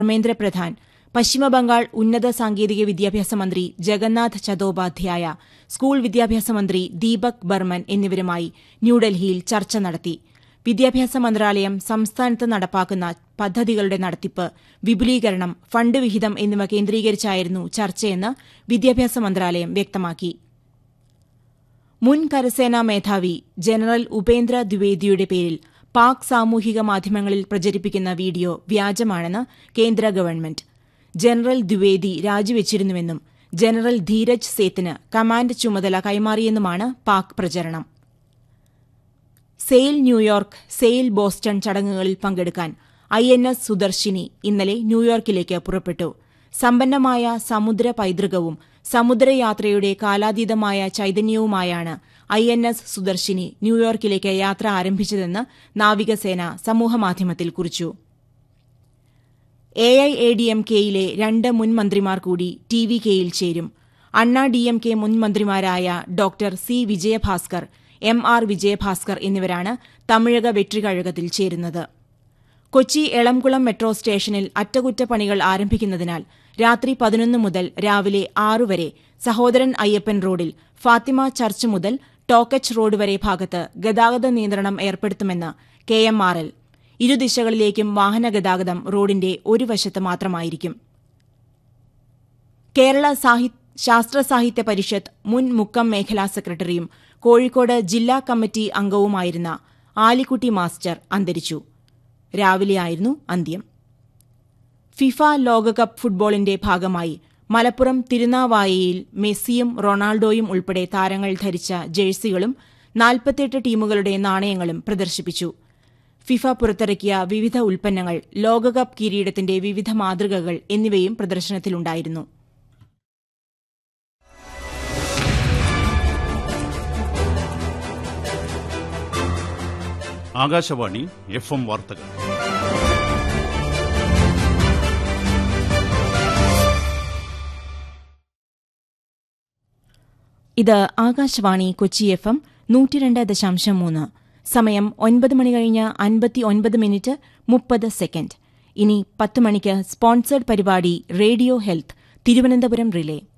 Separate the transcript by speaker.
Speaker 1: ധർമ്മേന്ദ്ര പ്രധാൻ പശ്ചിമബംഗാൾ ഉന്നത സാങ്കേതിക വിദ്യാഭ്യാസ മന്ത്രി ജഗന്നാഥ് ചതോപാധ്യായ സ്കൂൾ വിദ്യാഭ്യാസ മന്ത്രി ദീപക് ബർമൻ എന്നിവരുമായി ന്യൂഡൽഹിയിൽ ചർച്ച നടത്തി വിദ്യാഭ്യാസ മന്ത്രാലയം സംസ്ഥാനത്ത് നടപ്പാക്കുന്ന പദ്ധതികളുടെ നടത്തിപ്പ് വിപുലീകരണം ഫണ്ട് വിഹിതം എന്നിവ കേന്ദ്രീകരിച്ചായിരുന്നു ചർച്ചയെന്ന് വിദ്യാഭ്യാസ മന്ത്രാലയം വ്യക്തമാക്കി മുൻ കരസേനാ മേധാവി ജനറൽ ഉപേന്ദ്ര ദ്വിവേദിയുടെ പേരിൽ പാക് സാമൂഹിക മാധ്യമങ്ങളിൽ പ്രചരിപ്പിക്കുന്ന വീഡിയോ വ്യാജമാണെന്ന് കേന്ദ്ര ഗവൺമെന്റ് ജനറൽ ദ്വിവേദി രാജിവച്ചിരുന്നുവെന്നും ജനറൽ ധീരജ് സേത്തിന് കമാൻഡ് ചുമതല കൈമാറിയെന്നുമാണ് പാക് പ്രചരണം സെയിൽ ന്യൂയോർക്ക് സെയിൽ ബോസ്റ്റൺ ചടങ്ങുകളിൽ പങ്കെടുക്കാൻ ഐ എൻ എസ് സുദർശിനി ഇന്നലെ ന്യൂയോർക്കിലേക്ക് പുറപ്പെട്ടു സമ്പന്നമായ സമുദ്ര പൈതൃകവും സമുദ്രയാത്രയുടെ കാലാതീതമായ ചൈതന്യവുമായാണ് ഐ എൻ എസ് സുദർശിനി ന്യൂയോർക്കിലേക്ക് യാത്ര ആരംഭിച്ചതെന്ന് നാവികസേന സമൂഹമാധ്യമത്തിൽ കുറിച്ചു A I A D M കെയിലെ രണ്ട് മുൻ മന്ത്രിമാർ കൂടി ടി വി കെയിൽ ചേരും അണ്ണാ ഡി എം കെ മുൻ മന്ത്രിമാരായ doctor C Vijayabaskar M R Vijayabaskar എന്നിവരാണ് തമിഴക വെട്രികഴകത്തിൽ ചേരുന്നത് കൊച്ചി എളംകുളം മെട്രോ സ്റ്റേഷനിൽ അറ്റകുറ്റപ്പണികൾ ആരംഭിക്കുന്നതിനാൽ രാത്രി പതിനൊന്ന് മുതൽ രാവിലെ ആറു വരെ സഹോദരൻ അയ്യപ്പൻ റോഡിൽ ഫാത്തിമ ചർച്ച് മുതൽ ടോക്കച്ച് റോഡ് വരെ ഭാഗത്ത് ഗതാഗത നിയന്ത്രണം ഏർപ്പെടുത്തുമെന്ന് കെ എം ആർ എൽ ഇരുദിശകളിലേക്കും വാഹനഗതാഗതം റോഡിന്റെ ഒരു വശത്ത് മാത്രമായിരിക്കും കേരള ശാസ്ത്ര സാഹിത്യ പരിഷത്ത് മുൻ മുക്കം മേഖലാ സെക്രട്ടറിയും കോഴിക്കോട് ജില്ലാ കമ്മിറ്റി അംഗവുമായിരുന്ന ആലിക്കുട്ടി മാസ്റ്റർ അന്തരിച്ചു രാവിലെയായിരുന്നു അന്ത്യം ഫിഫ ലോകകപ്പ് ഫുട്ബോളിന്റെ ഭാഗമായി മലപ്പുറം തിരുനാവായയിൽ മെസ്സിയും റൊണാൾഡോയും ഉൾപ്പെടെ താരങ്ങൾ ധരിച്ച ജേഴ്സികളും നാൽപ്പത്തിയെട്ട് ടീമുകളുടെ നാണയങ്ങളും പ്രദർശിപ്പിച്ചു ഫിഫ പുറത്തിറക്കിയ വിവിധ ഉൽപ്പന്നങ്ങൾ ലോകകപ്പ് കിരീടത്തിന്റെ വിവിധ മാതൃകകൾ എന്നിവയും പ്രദർശനത്തിലുണ്ടായിരുന്നു
Speaker 2: ആകാശവാണി എഫ് എം വാർത്തകൾ
Speaker 1: ഇത് ആകാശവാണി കൊച്ചി എഫ് എം നൂറ്റിരണ്ട് ദശാംശം മൂന്ന് സമയം ഒൻപത് മണി കഴിഞ്ഞ് അൻപത്തി ഒൻപത് മിനിറ്റ് മുപ്പത് സെക്കൻഡ് ഇനി പത്ത് മണിക്ക് സ്പോൺസേഡ് പരിപാടി റേഡിയോ ഹെൽത്ത് തിരുവനന്തപുരം റിലേ